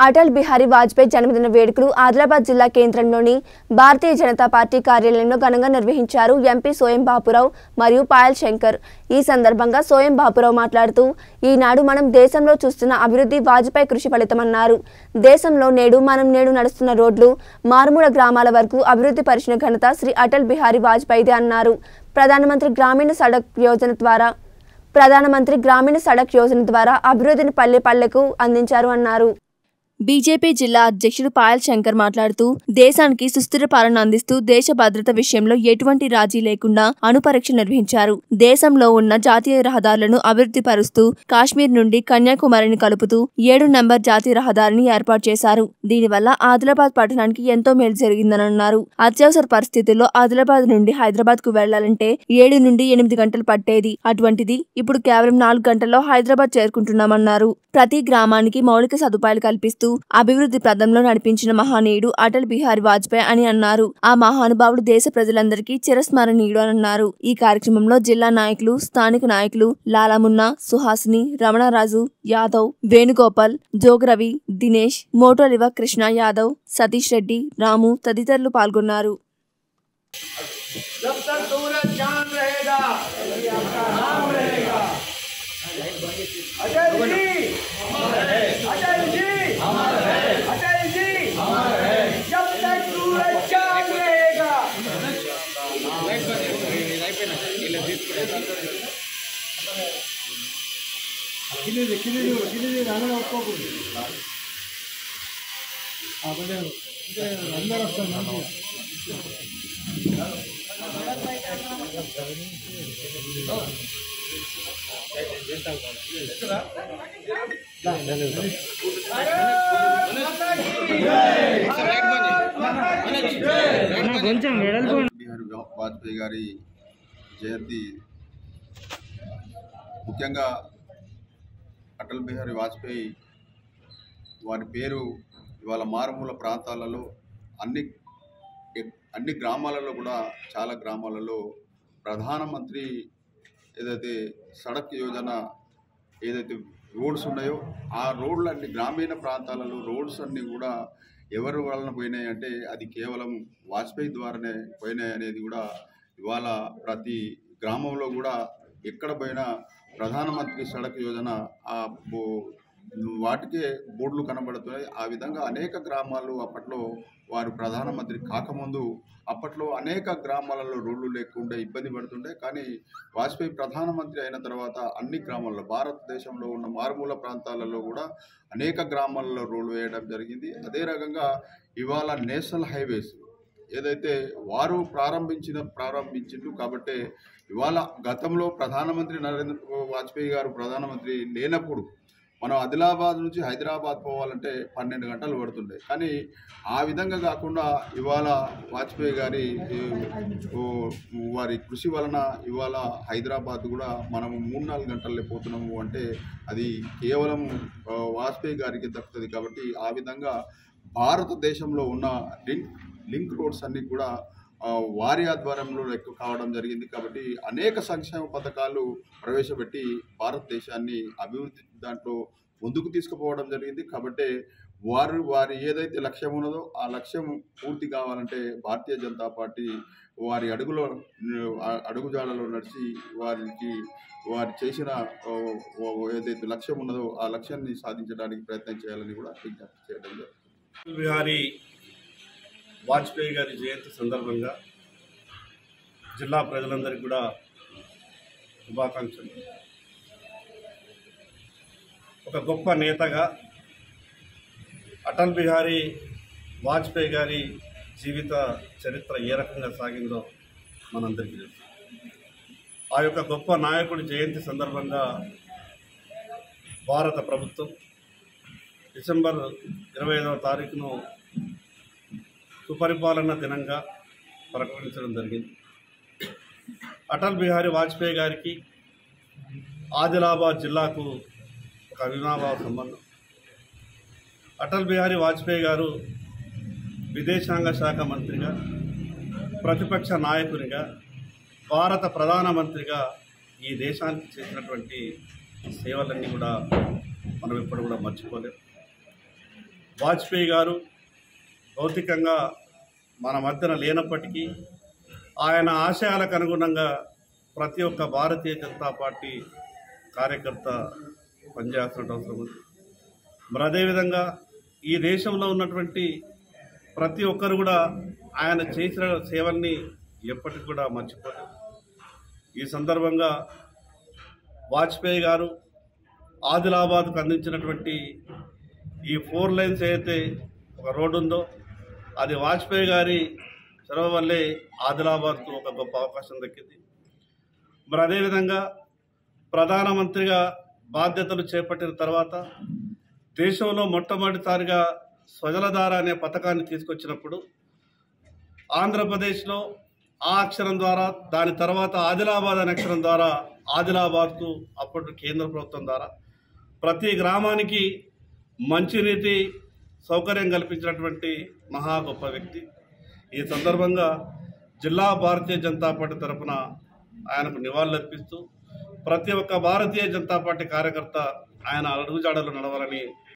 అటల్ బిహారీ వాజ్పేయి జన్మదిన వేడుకలు ఆదిలాబాద్ జిల్లా కేంద్రంలోని భారతీయ జనతా పార్టీ కార్యాలయంలో ఘనంగా నిర్వహించారు ఎంపీ సోయం బాపురావు మరియు పాయల్ శంకర్ ఈ సందర్భంగా సోయం బాపురావు మాట్లాడుతూ ఈనాడు మనం దేశంలో చూస్తున్న అభివృద్ధి వాజ్పేయి కృషి ఫలితమన్నారు దేశంలో నేడు మనం నేడు నడుస్తున్న రోడ్లు మారుమూల గ్రామాల వరకు అభివృద్ధి పరిచిన ఘనత శ్రీ అటల్ బిహారీ వాజ్పేయిదే అన్నారు ప్రధానమంత్రి గ్రామీణ సడక్ యోజన ద్వారా ప్రధానమంత్రి గ్రామీణ సడక్ యోజన ద్వారా అభివృద్ధిని పల్లె పల్లెకు అందించారు అన్నారు బీజేపీ జిల్లా అధ్యక్షుడు పాయల్ శంకర్ మాట్లాడుతూ దేశానికి సుస్థిర పాలన అందిస్తూ దేశ భద్రత విషయంలో ఎటువంటి రాజీ లేకుండా అణుపరీక్ష నిర్వహించారు దేశంలో ఉన్న జాతీయ రహదారులను అభివృద్ధి పరుస్తూ కాశ్మీర్ నుండి కన్యాకుమారిని కలుపుతూ ఏడు నంబర్ జాతీయ రహదారిని ఏర్పాటు చేశారు దీనివల్ల ఆదిలాబాద్ పట్టణానికి ఎంతో మేలు జరిగిందని అన్నారు అత్యవసర పరిస్థితుల్లో ఆదిలాబాద్ నుండి హైదరాబాద్ కు వెళ్లాలంటే ఏడు నుండి ఎనిమిది గంటలు పట్టేది అటువంటిది ఇప్పుడు కేవలం నాలుగు గంటల్లో హైదరాబాద్ చేరుకుంటున్నామన్నారు ప్రతి గ్రామానికి మౌలిక సదుపాయాలు కల్పిస్తూ అభివృద్ధి పదంలో నడిపించిన మహానీయుడు అటల్ బిహారీ వాజ్పేయి అని అన్నారు ఆ మహానుభావుడు దేశ ప్రజలందరికీ చిరస్మరణీయుడు అని అన్నారు ఈ కార్యక్రమంలో జిల్లా నాయకులు స్థానిక నాయకులు లాలామున్నా సుహాసిని రమణరాజు యాదవ్ వేణుగోపాల్ జోగరవి దినేష్ మోటోలివ కృష్ణ యాదవ్ సతీష్ రెడ్డి రాము తదితరులు పాల్గొన్నారు जब तक सूरज चांद रहेगा नाम रहेगा अजय जी अजय जी अजय जी जब तक सूरज चांद रहेगा బిహారీ వా- వాజ్పేయి గారి జయంతి ముఖ్యంగా అటల్ బిహారీ వాజ్పేయి వారి పేరు ఇవాళ మారుమూల ప్రాంతాలలో అన్ని ఎ- అన్ని గ్రామాలలో కూడా చాలా గ్రామాలలో ప్రధానమంత్రి ఏదైతే సడక్ యోజన ఏదైతే రోడ్స్ ఉన్నాయో ఆ రోడ్లన్నీ గ్రామీణ ప్రాంతాలలో రోడ్స్ అన్నీ కూడా ఎవరి వలన పోయినాయి అంటే అది కేవలం వాజ్పేయి ద్వారానే పోయినాయి అనేది కూడా ఇవాళ ప్రతి గ్రామంలో కూడా ఎక్కడ పోయినా ప్రధానమంత్రి సడక్ యోజన ఆ బో- వాటికే బోర్డులు కనబడుతున్నాయి ఆ విధంగా అనేక గ్రామాలు అప్పట్లో వారు ప్రధానమంత్రి కాకముందు అప్పట్లో అనేక గ్రామాలలో రోడ్లు లేకుండా ఇబ్బంది పడుతుండే కానీ వాజ్పేయి ప్రధానమంత్రి అయిన తర్వాత అన్ని గ్రామాల్లో భారతదేశంలో ఉన్న మారుమూల ప్రాంతాలలో కూడా అనేక గ్రామాలలో రోడ్లు వేయడం జరిగింది అదే రకంగా ఇవాళ నేషనల్ హైవేస్ ఏదైతే వారు ప్రారంభించిన ప్రారంభించిండు కాబట్టి ఇవాళ గతంలో ప్రధానమంత్రి నరేంద్ర వాజ్పేయి గారు ప్రధానమంత్రి లేనప్పుడు మనం ఆదిలాబాద్ నుంచి హైదరాబాద్ పోవాలంటే పన్నెండు గంటలు పడుతుండే కానీ ఆ విధంగా కాకుండా ఇవాళ వాజ్పేయి గారి ఈ, ఓ, వారి కృషి వలన ఇవాళ హైదరాబాద్ కూడా మనము మూడు నాలుగు గంటల్లో పోతున్నాము అంటే అది కేవలం ఆ, వాజ్పేయి గారికి దక్కుతుంది కాబట్టి ఆ విధంగా భారతదేశంలో ఉన్న లింక్ లింక్ రోడ్స్ అన్నీ కూడా ఆ, వారి ఆధ్వర్యంలో ఎక్కువ కావడం జరిగింది కాబట్టి అనేక సంక్షేమ పథకాలు ప్రవేశపెట్టి భారతదేశాన్ని అభివృద్ధి దాంట్లో ముందుకు తీసుకుపోవడం జరిగింది కాబట్టి వారు వారి ఏదైతే లక్ష్యం ఉన్నదో ఆ లక్ష్యం పూర్తి కావాలంటే భారతీయ జనతా పార్టీ వారి అడుగులో ఆ అడుగుజాడలో నడిచి వారికి వారు చేసిన ఓ, ఓ, ఏదైతే లక్ష్యం ఉన్నదో ఆ లక్ష్యాన్ని సాధించడానికి ప్రయత్నం చేయాలని కూడా విజ్ఞప్తి చేయడం జరిగింది బిహారీ వాజ్పేయి గారి జయంతి సందర్భంగా జిల్లా ప్రజలందరికీ కూడా శుభాకాంక్షలు ఒక గొప్ప నేతగా అటల్ బిహారీ వాజ్పేయి గారి జీవిత చరిత్ర ఏ రకంగా సాగిందో మనందరికీ తెలుసు ఆ యొక్క గొప్ప నాయకుడి జయంతి సందర్భంగా భారత ప్రభుత్వం డిసెంబర్ ఇరవై ఐదవ తారీఖును సుపరిపాలన దినంగా ప్రకటించడం జరిగింది అటల్ బిహారీ వాజ్పేయి గారికి ఆదిలాబాద్ జిల్లాకు ఒక అవినాభావ సంబంధం అటల్ బిహారీ వాజ్పేయి గారు విదేశాంగ శాఖ మంత్రిగా ప్రతిపక్ష నాయకునిగా భారత ప్రధానమంత్రిగా ఈ దేశానికి చేసినటువంటి సేవలన్నీ కూడా మనం ఎప్పుడు కూడా మర్చిపోలేం వాజ్పేయి గారు భౌతికంగా మన మధ్యన లేనప్పటికీ ఆయన ఆశయాలకు అనుగుణంగా ప్రతి ఒక్క భారతీయ జనతా పార్టీ కార్యకర్త పనిచేస్తున్న అవసరం ఉంది మరి అదేవిధంగా ఈ దేశంలో ఉన్నటువంటి ప్రతి ఒక్కరు కూడా ఆయన చేసిన సేవల్ని ఎప్పటికి కూడా మర్చిపోలేదు ఈ సందర్భంగా వాజ్పేయి గారు ఆదిలాబాద్కు అందించినటువంటి ఈ ఫోర్ లైన్స్ ఏదైతే ఒక రోడ్డు ఉందో అది వాజ్పేయి గారి చొరవ వల్లే ఆదిలాబాద్కు ఒక గొప్ప అవకాశం దక్కింది మరి అదేవిధంగా ప్రధానమంత్రిగా బాధ్యతలు చేపట్టిన తర్వాత దేశంలో మొట్టమొదటిసారిగా స్వజలధార అనే పథకాన్ని తీసుకొచ్చినప్పుడు ఆంధ్రప్రదేశ్లో ఆ అక్షరం ద్వారా దాని తర్వాత ఆదిలాబాద్ అనే అక్షరం ద్వారా ఆదిలాబాద్కు అప్పటి కేంద్ర ప్రభుత్వం ద్వారా ప్రతి గ్రామానికి మంచినీటి సౌకర్యం కల్పించినటువంటి మహా గొప్ప వ్యక్తి ఈ సందర్భంగా జిల్లా భారతీయ జనతా పార్టీ తరఫున ఆయనకు నివాళులర్పిస్తూ ప్రతి ఒక్క భారతీయ జనతా పార్టీ కార్యకర్త ఆయన అడుగుజాడలు నడవాలని